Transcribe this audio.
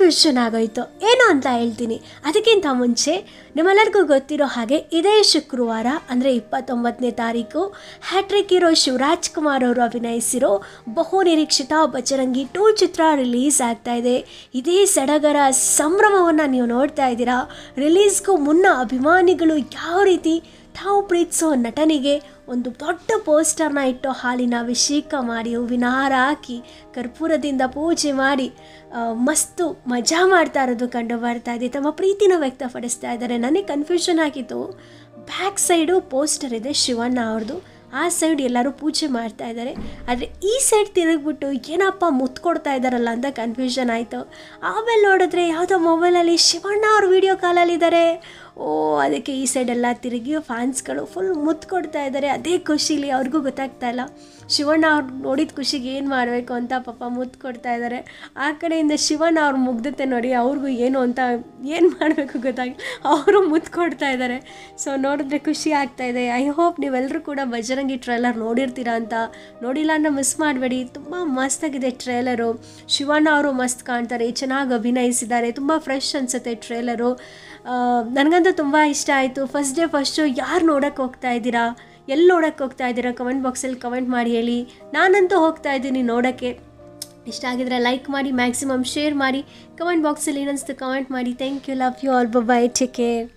confusion ಆಗೋಯ್ತು ಏನು ಅಂತ ಹೇಳ್ತೀನಿ ಅದಕ್ಕಿಂತ ಮುಂಚೆ ನಿಮ್ಮೆಲ್ಲರಿಗೂ ಗೊತ್ತಿರೋ ಹಾಗೆ ಇದೇ ಶುಕ್ರವಾರ ಅಂದರೆ ಇಪ್ಪತ್ತೊಂಬತ್ತನೇ ತಾರೀಕು ಹ್ಯಾಟ್ರಿಕ್ ಹೀರೋ ಶಿವರಾಜ್ ಕುಮಾರ್ ಅವರು ಅಭಿನಯಿಸಿರೋ ಬಹು ನಿರೀಕ್ಷಿತ ಬಜರಂಗಿ ಟೂ ಚಿತ್ರ ರಿಲೀಸ್ ಆಗ್ತಾ ಇದೆ ಇದೇ ಸಡಗರ ಸಂಭ್ರಮವನ್ನು ನೀವು ನೋಡ್ತಾ ಇದ್ದೀರಾ ರಿಲೀಸ್ಗೂ ಮುನ್ನ ಅಭಿಮಾನಿಗಳು ಯಾವ ರೀತಿ ತಾವು ಪ್ರೀತಿಸೋ ನಟನಿಗೆ ಒಂದು ದೊಡ್ಡ ಪೋಸ್ಟರ್ನ ಇಟ್ಟು ಹಾಲಿನ ಅಭಿಷೇಕ ಮಾಡಿ ಹೂವಿನ ಹಾರ ಹಾಕಿ ಕರ್ಪೂರದಿಂದ ಪೂಜೆ ಮಾಡಿ ಆ, ಮಸ್ತು ಮಜಾ ಮಾಡ್ತಾ ಇರೋದು ಕಂಡು ಬರ್ತಾ ಇದೆ ತಮ್ಮ ಪ್ರೀತಿನ ವ್ಯಕ್ತಪಡಿಸ್ತಾ ಇದ್ದಾರೆ ನನಗೆ ಕನ್ಫ್ಯೂಷನ್ ಆಗಿತ್ತು ಬ್ಯಾಕ್ ಸೈಡು ಪೋಸ್ಟರ್ ಇದೆ ಶಿವಣ್ಣ ಅವ್ರದ್ದು ಆ ಸೈಡ್ ಎಲ್ಲರೂ ಪೂಜೆ ಮಾಡ್ತಾ ಇದ್ದಾರೆ ಆದರೆ ಈ ಸೈಡ್ ತಿರುಗ್ಬಿಟ್ಟು ಏನಪ್ಪ ಮುತ್ತು ಕೊಡ್ತಾ ಇದ್ದಾರಲ್ಲ ಅಂತ ಕನ್ಫ್ಯೂಷನ್ ಆಯಿತು ಆಮೇಲೆ ನೋಡಿದ್ರೆ ಯಾವುದೋ ಮೊಬೈಲಲ್ಲಿ ಶಿವಣ್ಣ ಅವ್ರ ವೀಡಿಯೋ ಕಾಲಲ್ಲಿದ್ದಾರೆ ಓ ಅದಕ್ಕೆ ಈ ಸೈಡೆಲ್ಲ ತಿರುಗಿ ಫ್ಯಾನ್ಸ್ಗಳು ಫುಲ್ ಮುತ್ತು ಕೊಡ್ತಾ ಇದ್ದಾರೆ ಅದೇ ಖುಷಿಲಿ ಅವ್ರಿಗೂ ಗೊತ್ತಾಗ್ತಾ ಇಲ್ಲ ಶಿವಣ್ಣ ಅವ್ರು ನೋಡಿದ ಖುಷಿಗೆ ಏನು ಮಾಡಬೇಕು ಅಂತ ಪಾಪ ಮುತ್ತು ಕೊಡ್ತಾ ಇದ್ದಾರೆ ಆ ಕಡೆಯಿಂದ ಶಿವಣ್ಣ ಅವ್ರ ಮುಗ್ಧತೆ ನೋಡಿ ಅವ್ರಿಗೂ ಏನು ಅಂತ ಏನು ಮಾಡಬೇಕು ಗೊತ್ತಾಗಿ ಅವರು ಮುತ್ತು ಕೊಡ್ತಾ ಇದ್ದಾರೆ ಸೊ ನೋಡಿದ್ರೆ ಖುಷಿ ಆಗ್ತಾ ಇದೆ ಐ ಹೋಪ್ ನೀವೆಲ್ಲರೂ ಕೂಡ ಬಜರಂಗಿ ಟ್ರೇಲರ್ ನೋಡಿರ್ತೀರಾ ಅಂತ ನೋಡಿಲ್ಲ ಅಂದರೆ ಮಿಸ್ ಮಾಡಬೇಡಿ ತುಂಬ ಮಸ್ತಾಗಿದೆ ಟ್ರೇಲರು ಶಿವಣ್ಣ ಅವರು ಮಸ್ತ್ ಕಾಣ್ತಾರೆ ಚೆನ್ನಾಗಿ ಅಭಿನಯಿಸಿದ್ದಾರೆ ತುಂಬ ಫ್ರೆಶ್ ಅನಿಸುತ್ತೆ ಟ್ರೇಲರು ನನಗಂತೂ ತುಂಬ ಇಷ್ಟ ಆಯಿತು ಫಸ್ಟ್ ಡೇ ಫಸ್ಟು ಯಾರು ನೋಡೋಕ್ಕೆ ಹೋಗ್ತಾ ಇದ್ದೀರಾ ಎಲ್ಲಿ ನೋಡೋಕ್ಕೆ ಹೋಗ್ತಾ ಇದ್ದೀರಾ ಕಮೆಂಟ್ ಬಾಕ್ಸಲ್ಲಿ ಕಮೆಂಟ್ ಮಾಡಿ ಹೇಳಿ ನಾನಂತೂ ಹೋಗ್ತಾ ಇದ್ದೀನಿ ನೋಡೋಕ್ಕೆ ಇಷ್ಟ ಆಗಿದ್ರೆ ಲೈಕ್ ಮಾಡಿ ಮ್ಯಾಕ್ಸಿಮಮ್ ಶೇರ್ ಮಾಡಿ ಕಮೆಂಟ್ ಬಾಕ್ಸಲ್ಲಿ ಏನನ್ನಿಸ್ತು ಕಮೆಂಟ್ ಮಾಡಿ thank you love you all bye take care